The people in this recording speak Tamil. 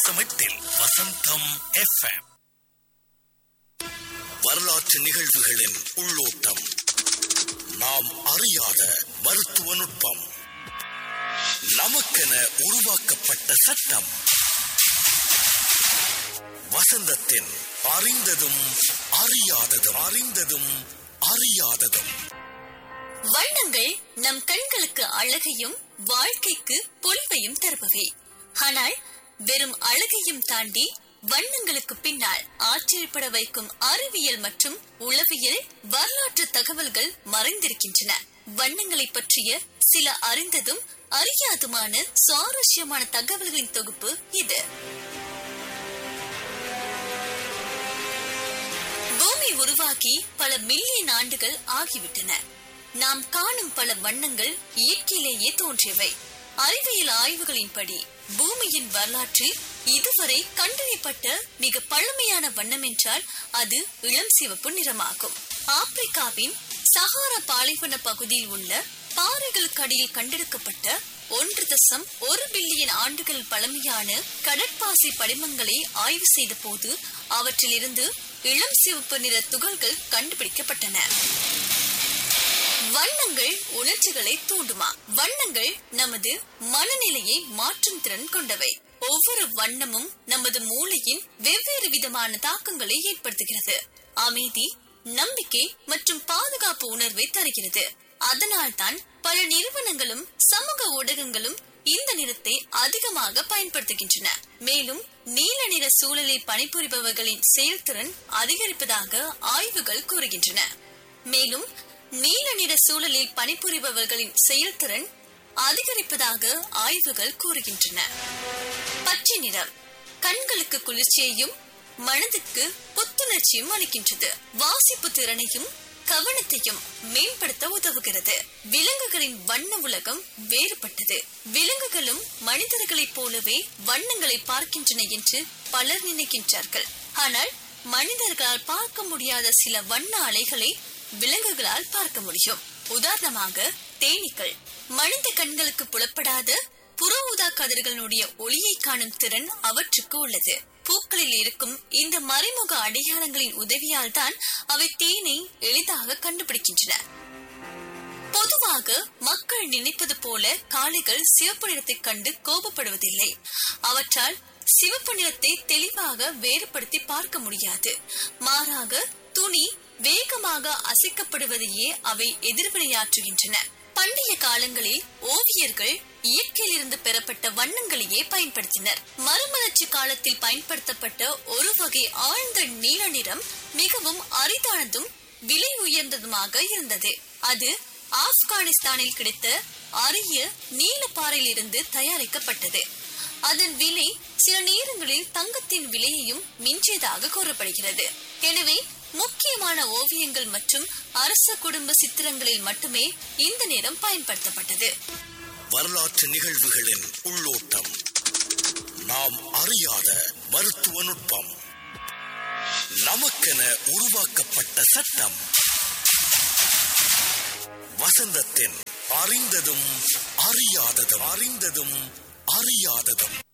வசந்தமெட்டில் வசந்தம் எஃப்எம் வரலாற்று நிகழ்வுகளின் உள்ளோட்டம் நாம் அறியாத மருத்துவ நுட்பம் நமக்கென உருவாக்கப்பட்ட சட்டம் வசந்தத்தின் அறிந்ததும் அறியாததும் அறிந்ததும் அறியாததும் வண்ணங்கள் நம் கண்களுக்கு அழகையும் வாழ்க்கைக்கு பொலிவையும் தருபவை ஆனால் வெறும் அழகையும் தாண்டி வண்ணங்களுக்கு பின்னால் ஆச்சரியப்பட வைக்கும் அறிவியல் மற்றும் உளவியல் வரலாற்று தகவல்கள் மறைந்திருக்கின்றன வண்ணங்களை பற்றிய சில அறிந்ததும் அறியாதுமான சுவாரஸ்யமான தகவல்களின் தொகுப்பு இது பூமி உருவாகி பல மில்லியன் ஆண்டுகள் ஆகிவிட்டன நாம் காணும் பல வண்ணங்கள் இயற்கையிலேயே தோன்றியவை அறிவியல் ஆய்வுகளின்படி பூமியின் வரலாற்றில் இதுவரை கண்டறியப்பட்ட மிக பழமையான வண்ணம் என்றால் அது இளம் சிவப்பு நிறமாகும் ஆப்பிரிக்காவின் சஹாரா பாலைவன பகுதியில் உள்ள பாறைகளுக்கு அடியில் கண்டெடுக்கப்பட்ட ஒன்று தசம் ஒரு பில்லியன் ஆண்டுகள் பழமையான கடற்பாசி படிமங்களை ஆய்வு செய்த போது அவற்றிலிருந்து இளம் சிவப்பு நிற துகள்கள் கண்டுபிடிக்கப்பட்டன வண்ணங்கள் உணர்ச்சிகளை தூண்டுமா வண்ணங்கள் நமது மனநிலையை மாற்றும் திறன் கொண்டவை ஒவ்வொரு வண்ணமும் நமது மூளையின் வெவ்வேறு விதமான தாக்கங்களை ஏற்படுத்துகிறது அமைதி நம்பிக்கை மற்றும் பாதுகாப்பு உணர்வை தருகிறது அதனால்தான் பல நிறுவனங்களும் சமூக ஊடகங்களும் இந்த நிறத்தை அதிகமாக பயன்படுத்துகின்றன மேலும் நீல நிற சூழலில் பணிபுரிபவர்களின் செயல்திறன் அதிகரிப்பதாக ஆய்வுகள் கூறுகின்றன மேலும் நீல நிற சூழலில் பணிபுரிபவர்களின் செயல்திறன் அதிகரிப்பதாக ஆய்வுகள் கூறுகின்றன பச்சை நிறம் கண்களுக்கு குளிர்ச்சியையும் மனதுக்கு புத்துணர்ச்சியும் அளிக்கின்றது வாசிப்பு திறனையும் கவனத்தையும் மேம்படுத்த உதவுகிறது விலங்குகளின் வண்ண உலகம் வேறுபட்டது விலங்குகளும் மனிதர்களைப் போலவே வண்ணங்களை பார்க்கின்றன என்று பலர் நினைக்கின்றார்கள் ஆனால் மனிதர்களால் பார்க்க முடியாத சில வண்ண அலைகளை விலங்குகளால் பார்க்க முடியும் உதாரணமாக தேனீக்கள் மனித கண்களுக்கு புலப்படாத புற ஊதா கதிர்களுடைய ஒளியை காணும் திறன் அவற்றுக்கு உள்ளது பூக்களில் இருக்கும் இந்த மறைமுக அடையாளங்களின் உதவியால் தான் அவை தேனை எளிதாக கண்டுபிடிக்கின்றன பொதுவாக மக்கள் நினைப்பது போல காளைகள் சிவப்பு நிறத்தை கண்டு கோபப்படுவதில்லை அவற்றால் சிவப்பு நிறத்தை தெளிவாக வேறுபடுத்தி பார்க்க முடியாது மாறாக துணி வேகமாக அசைக்கப்படுவதையே அவை எதிர்வினையாற்றுகின்றன பண்டைய காலங்களில் ஓவியர்கள் இயற்கையிலிருந்து பெறப்பட்ட வண்ணங்களையே பயன்படுத்தினர் மறுமலர்ச்சி காலத்தில் பயன்படுத்தப்பட்ட ஒரு வகை ஆழ்ந்த நீல நிறம் மிகவும் அரிதானதும் விலை உயர்ந்ததுமாக இருந்தது அது ஆப்கானிஸ்தானில் கிடைத்த அரிய நீலப்பாறையிலிருந்து தயாரிக்கப்பட்டது அதன் விலை சில நேரங்களில் தங்கத்தின் விலையையும் மிஞ்சியதாக கூறப்படுகிறது எனவே முக்கியமான ஓவியங்கள் மற்றும் அரச குடும்ப சித்திரங்களில் மட்டுமே இந்த நிறம் பயன்படுத்தப்பட்டது வரலாற்று நிகழ்வுகளின் உள்ளோட்டம் நாம் அறியாத மருத்துவ நுட்பம் நமக்கென உருவாக்கப்பட்ட சட்டம் வசந்தத்தின் அறிந்ததும் அறியாததும் அறிந்ததும் அறியாததும்